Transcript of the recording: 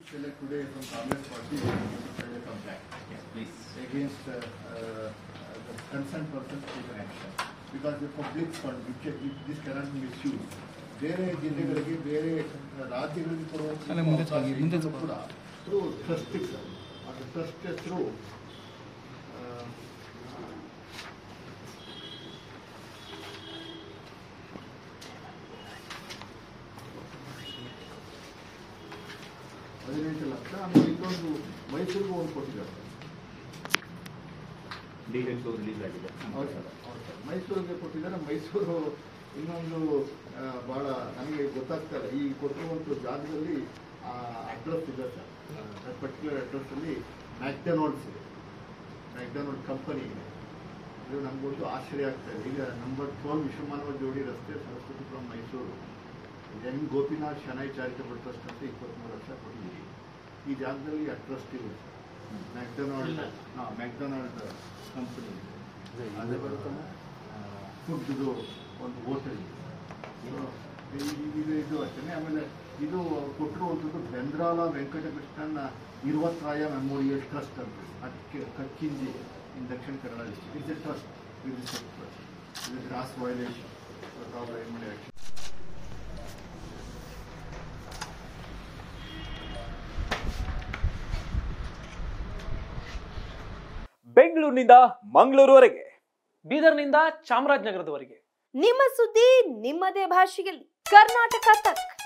Select today from Congress party, file a complaint Yes, please. against uh, uh, the concerned person take an action. Because the public fund, which if this cannot be misused. ಬೇರೆ ಜಿಲ್ಲೆಗಳಿಗೆ ಬೇರೆ ರಾಜ್ಯಗಳಿಗೆ ಕೊಡುವಂಥ ಅಲ್ಲ, ಮುಂದೆ ಅವಕಾಶ ಸಾಗಿ, ಮುಂದೆ ಇದ್ರೂ ಕೂಡ ಥ್ರೂ ಟ್ರಸ್ಟ್ ಅದು ಟ್ರಸ್ಟ್ ಹೆಸರು ಹದಿನೆಂಟು ಲಕ್ಷ ಆಮೇಲೆ ಇನ್ನೊಂದು ಮೈಸೂರಿಗೂ ಒಂದು ಕೊಟ್ಟಿದ್ದಾರೆ ಡೀಟೇಲ್ಸ್ ರಿಲೀಸ್ ಆಗಿದೆ ಹೌದು ಸರ್ ಹೌದು ಸರ್ ಮೈಸೂರಿಗೆ ಕೊಟ್ಟಿದ್ದಾರೆ ಮೈಸೂರು ಇನ್ನೊಂದು ಆ, ಬಹಳ ನನಗೆ ಗೊತ್ತಾಗ್ತಾ ಇಲ್ಲ ಈ ಕೊಟ್ಟಿರುವಂಥ ಜಾಗದಲ್ಲಿ ಅಡ್ರೆಸ್ ಇದೆ ಸರ್ ಪರ್ಟಿಕ್ಯುಲರ್ ಅಡ್ರೆಸ್ಸಲ್ಲಿ ಮ್ಯಾಕ್ಡೊನಾಲ್ಡ್ಸ್ ಇದೆ ಮ್ಯಾಕ್ಡೊನಾಲ್ಡ್ ಕಂಪನಿ ಇದೆ ಇದು ನಮಗೊಂದು ಆಶ್ಚರ್ಯ ಆಗ್ತಾ ಇದೆ ಈಗ ನಂಬರ್ ಟ್ವೆಲ್ ವಿಶ್ವಮಾನವ ಜೋಡಿ ರಸ್ತೆ Saraswathipuram Mysuru N Gopinath Shenoy charitable trust ಅಂತ ಇಪ್ಪತ್ತ್ಮೂರು ವರ್ಷ ಕೊಟ್ಟಿದ್ದೀವಿ ಈ ಜಾಗದಲ್ಲಿ ಆ ಟ್ರಸ್ಟ್ ಇದೆ ಸರ್ ಮ್ಯಾಕ್ಡೊನಾಲ್ಡ್ ಹಾಂ ಮ್ಯಾಕ್ಡೊನಾಲ್ಡ್ ಕಂಪನಿ ಇದೆ ಅದೇ ಬರ್ತದೆ ಫುಡ್ದು ಒಂದು ಹೋಟೆಲ್ ಇದೆ So, ಇದು ಇದು ಇದು ಅಷ್ಟೇ ಆಮೇಲೆ ಇದು ಕೊಟ್ಟಿರುವಂಥದ್ದು ಬೆಂದ್ರಾಲ ವೆಂಕಟಕೃಷ್ಣನ್ ಇರುವತ್ರಾಯ ಮೆಮೋರಿಯಲ್ ಟ್ರಸ್ಟ್ ಅಂತ ಅಕ್ಕೆ Kakkinje in Dakshina Kannada district it's a trust is a trust ಇದು ಗ್ರಾಸ್ ವೈಲೇಷನ್ ಆಕ್ಷನ್ ಬೆಂಗಳೂರಿನಿಂದ ಮಂಗಳೂರುವರೆಗೆ ಬೀದರ್ನಿಂದ ಚಾಮರಾಜನಗರದವರೆಗೆ ನಿಮ್ಮ ಸುದ್ದಿ ನಿಮ್ಮದೇ ಭಾಷೆಯಲ್ಲಿ ಕರ್ನಾಟಕ ತಕ್